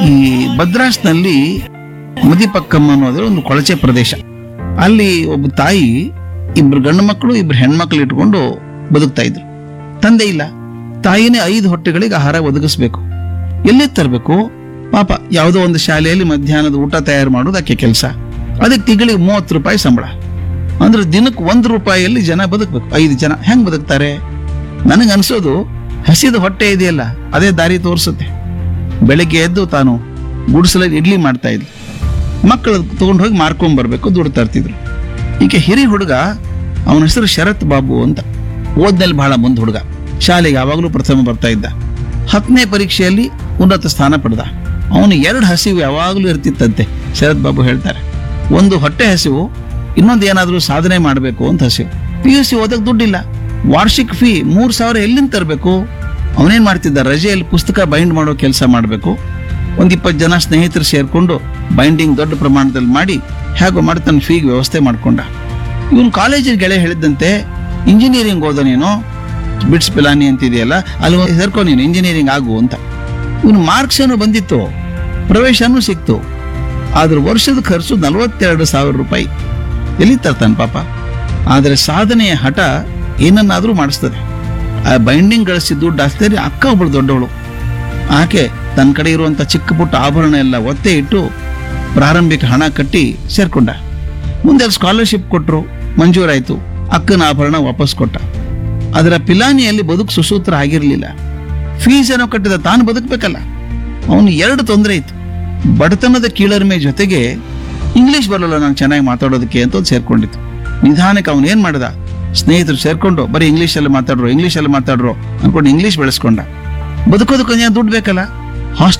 ಈ ಭದ್ರಾಸ್ನಲ್ಲಿ ಮದಿಪಕ್ಕಮ್ಮ ಅನ್ನೋದ್ರ ಒಂದು ಕೊಳಚೆ ಪ್ರದೇಶ ಅಲ್ಲಿ ಒಬ್ಬ ತಾಯಿ ಇಬ್ರು ಗಂಡು ಮಕ್ಕಳು ಇಬ್ರು ಹೆಣ್ಮಕ್ಳು ಇಟ್ಕೊಂಡು ಬದುಕ್ತಾ ಇದ್ರು ತಂದೆ ಇಲ್ಲ ತಾಯಿನೇ ಐದು ಹೊಟ್ಟೆಗಳಿಗೆ ಆಹಾರ ಒದಗಿಸ್ಬೇಕು ಎಲ್ಲಿ ತರಬೇಕು ಪಾಪ ಯಾವುದೋ ಒಂದು ಶಾಲೆಯಲ್ಲಿ ಮಧ್ಯಾಹ್ನದ ಊಟ ತಯಾರು ಮಾಡೋದು ಆಕೆ ಕೆಲಸ ಅದಕ್ಕೆ ತಿಂಗಳಿಗೆ ಮೂವತ್ತು ರೂಪಾಯಿ ಸಂಬಳ ಅಂದ್ರೆ ದಿನಕ್ಕೆ ಒಂದು ರೂಪಾಯಿಯಲ್ಲಿ ಜನ ಬದುಕಬೇಕು ಐದು ಜನ ಹೆಂಗ್ ಬದುಕ್ತಾರೆ ನನಗೆ ಅನ್ಸೋದು ಹಸಿದ ಹೊಟ್ಟೆ ಇದೆಯಲ್ಲ ಅದೇ ದಾರಿ ತೋರಿಸುತ್ತೆ ಬೆಳಿಗ್ಗೆ ಎದ್ದು ತಾನು ಗುಡಿಸಲಲ್ಲಿ ಇಡ್ಲಿ ಮಾಡ್ತಾ ಇದ್ಲು ಮಕ್ಕಳು ತಗೊಂಡು ಹೋಗಿ ಮಾರ್ಕೊಂಡ್ ಬರ್ಬೇಕು ದುಡ್ಡು ತರ್ತಿದ್ರು ಈಕೆ ಹಿರಿ ಹುಡುಗ ಅವನ ಹೆಸರು ಶರತ್ ಬಾಬು ಅಂತ ಓದ್ನಲ್ಲಿ ಬಹಳ ಮುಂದೆ ಹುಡುಗ ಶಾಲೆಗೆ ಯಾವಾಗಲೂ ಪ್ರಥಮ ಬರ್ತಾ ಇದ್ದ ಹತ್ತನೇ ಪರೀಕ್ಷೆಯಲ್ಲಿ ಉನ್ನತ ಸ್ಥಾನ ಪಡೆದ ಅವನು ಎರಡು ಹಸಿವು ಯಾವಾಗಲೂ ಇರ್ತಿತ್ತಂತೆ ಶರತ್ ಬಾಬು ಹೇಳ್ತಾರೆ ಒಂದು ಹೊಟ್ಟೆ ಹಸಿವು ಇನ್ನೊಂದು ಏನಾದರೂ ಸಾಧನೆ ಮಾಡಬೇಕು ಅಂತ ಹಸಿವು ಪಿ ಯು ಸಿ ಓದಕ್ಕೆ ದುಡ್ಡಿಲ್ಲ ವಾರ್ಷಿಕ ಫೀ ಮೂರು ಸಾವಿರ ಎಲ್ಲಿಂದ ತರಬೇಕು ಅವನೇನ್ ಮಾಡ್ತಿದ್ದ ರಜೆಯಲ್ಲಿ ಪುಸ್ತಕ ಬೈಂಡ್ ಮಾಡೋ ಕೆಲಸ ಮಾಡಬೇಕು ಒಂದ್ ಇಪ್ಪತ್ತು ಜನ ಸ್ನೇಹಿತರು ಸೇರ್ಕೊಂಡು ಬೈಂಡಿಂಗ್ ದೊಡ್ಡ ಪ್ರಮಾಣದಲ್ಲಿ ಮಾಡಿ ಹೇಗೋ ಮಾಡಿ ತನ್ನ ಫೀಗೆ ವ್ಯವಸ್ಥೆ ಮಾಡ್ಕೊಂಡ ಇವನು ಕಾಲೇಜಿನ ಗೆಳೆಯ ಹೇಳಿದಂತೆ ಇಂಜಿನಿಯರಿಂಗ್ ಓದೋ ನೀನು ಬಿಟ್ಸ್ ಪಿಲಾನಿ ಅಂತಿದೆಯಲ್ಲ ಅಲ್ಲಿ ಹೋಗಿ ಸೇರ್ಕೊ ನೀನು ಇಂಜಿನಿಯರಿಂಗ್ ಆಗು ಅಂತ ಇವನು ಮಾರ್ಕ್ಸ್ ಏನೋ ಬಂದಿತ್ತು ಪ್ರವೇಶನೂ ಸಿಕ್ತು ಆದ್ರೆ ವರ್ಷದ ಖರ್ಚು ನಲವತ್ತೆರಡು ಸಾವಿರ ರೂಪಾಯಿ ಎಲ್ಲಿ ತರ್ತಾನೆ ಪಾಪ ಆದರೆ ಸಾಧನೆಯ ಹಠ ಏನನ್ನಾದ್ರೂ ಮಾಡಿಸ್ತದೆ ಆ ಬೈಂಡಿಂಗ್ ಗಳಿಸಿ ದುಡ್ಡು ಹಾಕ್ತಾರೆ ಅಕ್ಕ ಒಬ್ಬಳು ದೊಡ್ಡವಳು ಆಕೆ ತನ್ನ ಕಡೆ ಇರುವಂತ ಚಿಕ್ಕ ಪುಟ್ಟ ಆಭರಣ ಎಲ್ಲ ಒತ್ತೆ ಇಟ್ಟು ಪ್ರಾರಂಭಿಕ ಹಣ ಕಟ್ಟಿ ಸೇರ್ಕೊಂಡ ಮುಂದೆ ಸ್ಕಾಲರ್ಶಿಪ್ ಕೊಟ್ಟರು ಮಂಜೂರಾಯ್ತು ಅಕ್ಕನ ಆಭರಣ ವಾಪಸ್ ಕೊಟ್ಟ ಅದರ ಪಿಲಾನಿಯಲ್ಲಿ ಬದುಕು ಸುಸೂತ್ರ ಆಗಿರಲಿಲ್ಲ ಫೀಸ್ ಏನೋ ಕಟ್ಟಿದ ತಾನು ಬದುಕಬೇಕಲ್ಲ ಅವನು ಎರಡು ತೊಂದರೆ ಇತ್ತು ಬಡತನದ ಕೀಳರಿಮೆ ಜೊತೆಗೆ ಇಂಗ್ಲಿಷ್ ಬರಲ್ಲ ನಾನು ಚೆನ್ನಾಗಿ ಮಾತಾಡೋದಕ್ಕೆ ಅಂತ ಒಂದು ಸೇರ್ಕೊಂಡಿತ್ತು ನಿಧಾನಕ್ಕೆ ಅವನು ಏನ್ ಮಾಡ್ದ ಸ್ನೇಹಿತರು ಸೇರ್ಕೊಂಡು ಬರೀ ಇಂಗ್ಲಿಷಲ್ಲಿ ಮಾತಾಡ್ರು ಇಂಗ್ಲಿಷಲ್ಲಿ ಮಾತಾಡ್ರು ಅನ್ಕೊಂಡು ಇಂಗ್ಲಿಷ್ ಬೆಳೆಸ್ಕೊಂಡ ಬದುಕೋದಕ್ಕೆ ದುಡ್ಡು ಬೇಕಲ್ಲ